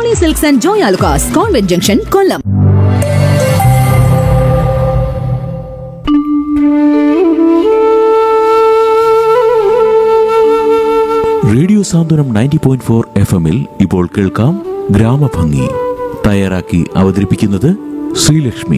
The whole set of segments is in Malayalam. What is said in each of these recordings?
Jolly Silks and Joy Alukkas convent junction Kollam radio Santhwanam ninety point four F എമ്മിൽ ഇപ്പോൾ കേൾക്കാം ഗ്രാമഭംഗി തയ്യാറാക്കി അവതരിപ്പിക്കുന്നത് ശ്രീലക്ഷ്മി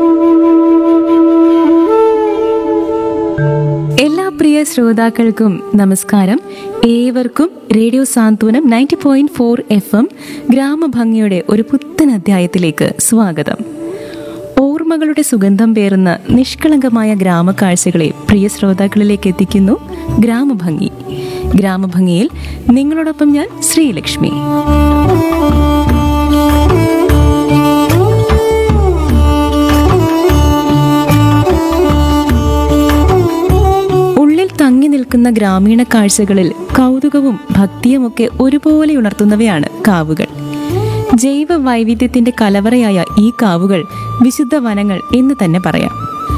എല്ലാ പ്രിയ ശ്രോതാക്കൾക്കും നമസ്കാരം ഏവർക്കും radio Santhwanam ninety point four F M ഗ്രാമഭംഗിയുടെ ഒരു പുത്തൻ അധ്യായത്തിലേക്ക് സ്വാഗതം ഓർമ്മകളുടെ സുഗന്ധം പേറുന്ന നിഷ്കളങ്കമായ ഗ്രാമക്കാഴ്ചകളെ പ്രിയ ശ്രോതാക്കളിലേക്ക് എത്തിക്കുന്നു ഗ്രാമഭംഗി ഗ്രാമഭംഗിയിൽ നിങ്ങളോടൊപ്പം ഞാൻ ശ്രീലക്ഷ്മി ഉള്ളിൽ തങ്ങി നിൽക്കുന്ന ഗ്രാമീണ കാഴ്ചകളിൽ കൗതുകവും ഭക്തിയുമൊക്കെ ഒരുപോലെ ഉണർത്തുന്നവയാണ് കാവുകൾ ജൈവ വൈവിധ്യത്തിന്റെ കലവറയായ ഈ കാവുകൾ വിശുദ്ധ വനങ്ങൾ എന്ന് തന്നെ പറയാം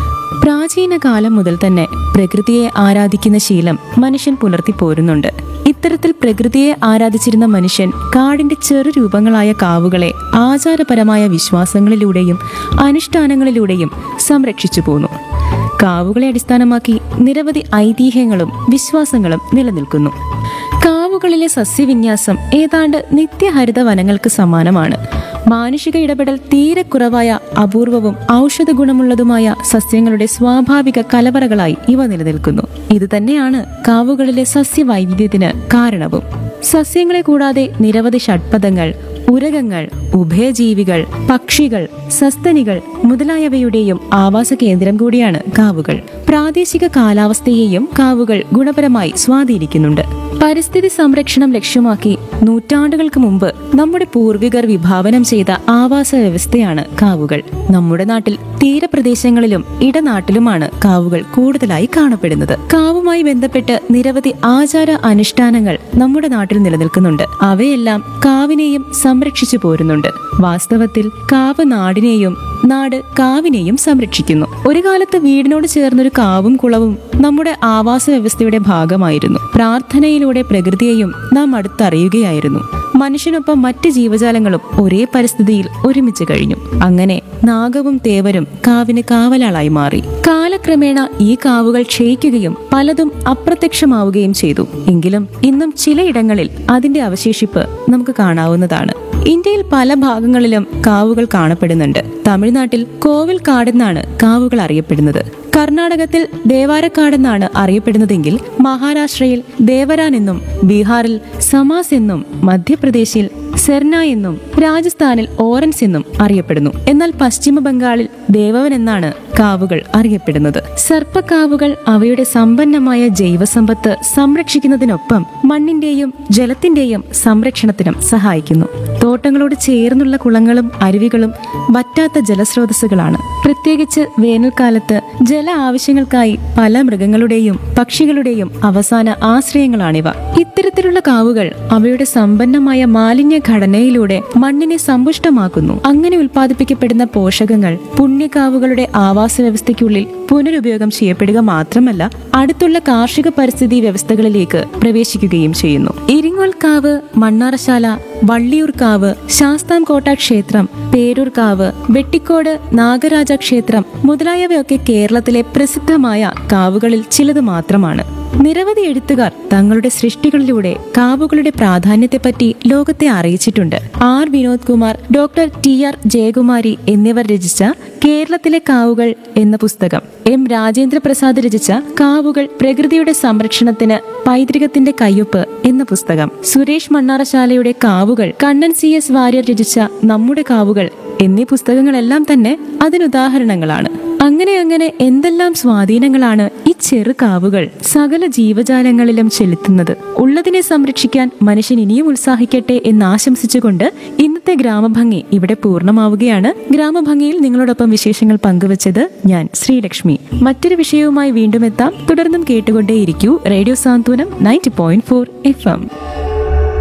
പ്രാചീന കാലം മുതൽ തന്നെ പ്രകൃതിയെ ആരാധിക്കുന്ന ശീലം മനുഷ്യൻ പുലർത്തി പോരുന്നുണ്ട് ഇത്തരത്തിൽ പ്രകൃതിയെ ആരാധിച്ചിരുന്ന മനുഷ്യൻ കാടിന്റെ ചെറു രൂപങ്ങളായ കാവുകളെ ആചാരപരമായ വിശ്വാസങ്ങളിലൂടെയും അനുഷ്ഠാനങ്ങളിലൂടെയും സംരക്ഷിച്ചു പോന്നു കാവുകളെ അടിസ്ഥാനമാക്കി നിരവധി ഐതിഹ്യങ്ങളും വിശ്വാസങ്ങളും നിലനിൽക്കുന്നു കാവുകളിലെ സസ്യവിന്യാസം ഏതാണ്ട് നിത്യഹരിത വനങ്ങൾക്ക് സമാനമാണ് മാനുഷിക ഇടപെടൽ തീരെ കുറവായ അപൂർവവും ഔഷധ ഗുണമുള്ളതുമായ സസ്യങ്ങളുടെ സ്വാഭാവിക കലവറകളായി ഇവ നിലനിൽക്കുന്നു ഇത് തന്നെയാണ് കാവുകളിലെ സസ്യവൈവിധ്യത്തിന് കാരണവും സസ്യങ്ങളെ കൂടാതെ നിരവധി ഷഡ്പദങ്ങൾ ഉരകങ്ങൾ ഉഭയജീവികൾ പക്ഷികൾ സസ്തനികൾ മുതലായവയുടെയും ആവാസ കേന്ദ്രം കൂടിയാണ് കാവുകൾ പ്രാദേശിക കാലാവസ്ഥയെയും കാവുകൾ ഗുണപരമായി സ്വാധീനിക്കുന്നുണ്ട് പരിസ്ഥിതി സംരക്ഷണം ലക്ഷ്യമാക്കി നൂറ്റാണ്ടുകൾക്ക് മുമ്പ് നമ്മുടെ പൂർവികർ വിഭാവനം ചെയ്ത ആവാസ വ്യവസ്ഥയാണ് കാവുകൾ നമ്മുടെ നാട്ടിൽ തീരപ്രദേശങ്ങളിലും ഇടനാട്ടിലുമാണ് കാവുകൾ കൂടുതലായി കാണപ്പെടുന്നത് കാവുമായി ബന്ധപ്പെട്ട് നിരവധി ആചാര അനുഷ്ഠാനങ്ങൾ നമ്മുടെ നാട്ടിൽ നിലനിൽക്കുന്നുണ്ട് അവയെല്ലാം കാവിനെയും സംരക്ഷിച്ചു പോരുന്നുണ്ട് വാസ്തവത്തിൽ കാവ് നാടിനെയും നാട് കാവിനെയും സംരക്ഷിക്കുന്നു ഒരു കാലത്ത് വീടിനോട് ചേർന്നൊരു കാവും കുളവും നമ്മുടെ ആവാസ വ്യവസ്ഥയുടെ ഭാഗമായിരുന്നു പ്രാർത്ഥനയിലൂടെ പ്രകൃതിയെയും നാം അടുത്തറിയുകയായിരുന്നു മനുഷ്യനൊപ്പം മറ്റ് ജീവജാലങ്ങളും ഒരേ പരിസ്ഥിതിയിൽ ഒരുമിച്ച് കഴിഞ്ഞു അങ്ങനെ നാഗവും തേവരും കാവിന് കാവലാളായി മാറി കാലക്രമേണ ഈ കാവുകൾ ക്ഷയിക്കുകയും പലതും അപ്രത്യക്ഷമാവുകയും ചെയ്തു എങ്കിലും ഇന്നും ചിലയിടങ്ങളിൽ അതിന്റെ അവശേഷിപ്പ് നമുക്ക് കാണാവുന്നതാണ് ഇന്ത്യയിൽ പല ഭാഗങ്ങളിലും കാവുകൾ കാണപ്പെടുന്നുണ്ട് തമിഴ്നാട്ടിൽ കോവിൽ കാടെന്നാണ് കാവുകൾ അറിയപ്പെടുന്നത് കർണാടകത്തിൽ ദേവാരക്കാടെന്നാണ് അറിയപ്പെടുന്നതെങ്കിൽ മഹാരാഷ്ട്രയിൽ ദേവരാൻ എന്നും ബീഹാറിൽ സമാസ് എന്നും മധ്യപ്രദേശിൽ സെർന എന്നും രാജസ്ഥാനിൽ ഓറൻസ് എന്നും അറിയപ്പെടുന്നു എന്നാൽ പശ്ചിമ ബംഗാളിൽ ദേവവൻ എന്നാണ് കാവുകൾ അറിയപ്പെടുന്നത് സർപ്പക്കാവുകൾ അവയുടെ സമ്പന്നമായ ജൈവസമ്പത്ത് സംരക്ഷിക്കുന്നതിനൊപ്പം മണ്ണിന്റെയും ജലത്തിന്റെയും സംരക്ഷണത്തിനും സഹായിക്കുന്നു തോട്ടങ്ങളോട് ചേർന്നുള്ള കുളങ്ങളും അരുവികളും വറ്റാത്ത ജലസ്രോതസ്സുകളാണ് പ്രത്യേകിച്ച് വേനൽക്കാലത്ത് ജല ആവശ്യങ്ങൾക്കായി പല മൃഗങ്ങളുടെയും പക്ഷികളുടെയും അവസാന ആശ്രയങ്ങളാണിവ ഇത്തരത്തിലുള്ള കാവുകൾ അവയുടെ സമ്പന്നമായ മാലിന്യ ഘടനയിലൂടെ മണ്ണിനെ സമ്പുഷ്ടമാക്കുന്നു അങ്ങനെ ഉൽപ്പാദിപ്പിക്കപ്പെടുന്ന പോഷകങ്ങൾ പുണ്യകാവുകളുടെ ആവാസ വ്യവസ്ഥയ്ക്കുള്ളിൽ പുനരുപയോഗം ചെയ്യപ്പെടുക മാത്രമല്ല അടുത്തുള്ള കാർഷിക പരിസ്ഥിതി വ്യവസ്ഥകളിലേക്ക് പ്രവേശിക്കുകയും ചെയ്യുന്നു ഇരിങ്ങോൽക്കാവ് മണ്ണാറശാല വള്ളിയൂർക്കാവ് ശാസ്താംകോട്ട ക്ഷേത്രം പേരൂർക്കാവ് വെട്ടിക്കോട് നാഗരാജ ക്ഷേത്രം മുതലായവയൊക്കെ കേരളത്തിലെ പ്രസിദ്ധമായ കാവുകളിൽ ചിലത് മാത്രമാണ് നിരവധി എഴുത്തുകാർ തങ്ങളുടെ സൃഷ്ടികളിലൂടെ കാവുകളുടെ പ്രാധാന്യത്തെപ്പറ്റി ലോകത്തെ അറിയിച്ചിട്ടുണ്ട് R Vinod Kumar doctor T R Jayakumari എന്നിവർ രചിച്ച കേരളത്തിലെ കാവുകൾ എന്ന പുസ്തകം എം രാജേന്ദ്ര പ്രസാദ് രചിച്ച കാവുകൾ പ്രകൃതിയുടെ സംരക്ഷണത്തിന് പൈതൃകത്തിന്റെ കയ്യൊപ്പ് എന്ന പുസ്തകം സുരേഷ് മണ്ണാറശാലയുടെ കാവുകൾ കണ്ണൻ സി എസ് വാര്യർ രചിച്ച നമ്മുടെ കാവുകൾ എന്നീ പുസ്തകങ്ങളെല്ലാം തന്നെ അതിനുദാഹരണങ്ങളാണ് അങ്ങനെ അങ്ങനെ എന്തെല്ലാം സ്വാധീനങ്ങളാണ് ഈ ചെറു കാവുകൾ സകല ജീവജാലങ്ങളിലും ചെലുത്തുന്നത് ഉള്ളതിനെ സംരക്ഷിക്കാൻ മനുഷ്യൻ ഇനിയും ഉത്സാഹിക്കട്ടെ എന്ന് ആശംസിച്ചുകൊണ്ട് ഇന്നത്തെ ഗ്രാമഭംഗി ഇവിടെ പൂർണ്ണമാവുകയാണ് ഗ്രാമഭംഗിയിൽ നിങ്ങളോടൊപ്പം വിശേഷങ്ങൾ പങ്കുവച്ചത് ഞാൻ ശ്രീലക്ഷ്മി മറ്റൊരു വിഷയവുമായി വീണ്ടും എത്താം തുടർന്നും കേട്ടുകൊണ്ടേയിരിക്കൂ radio Santhwanam ninety point four F M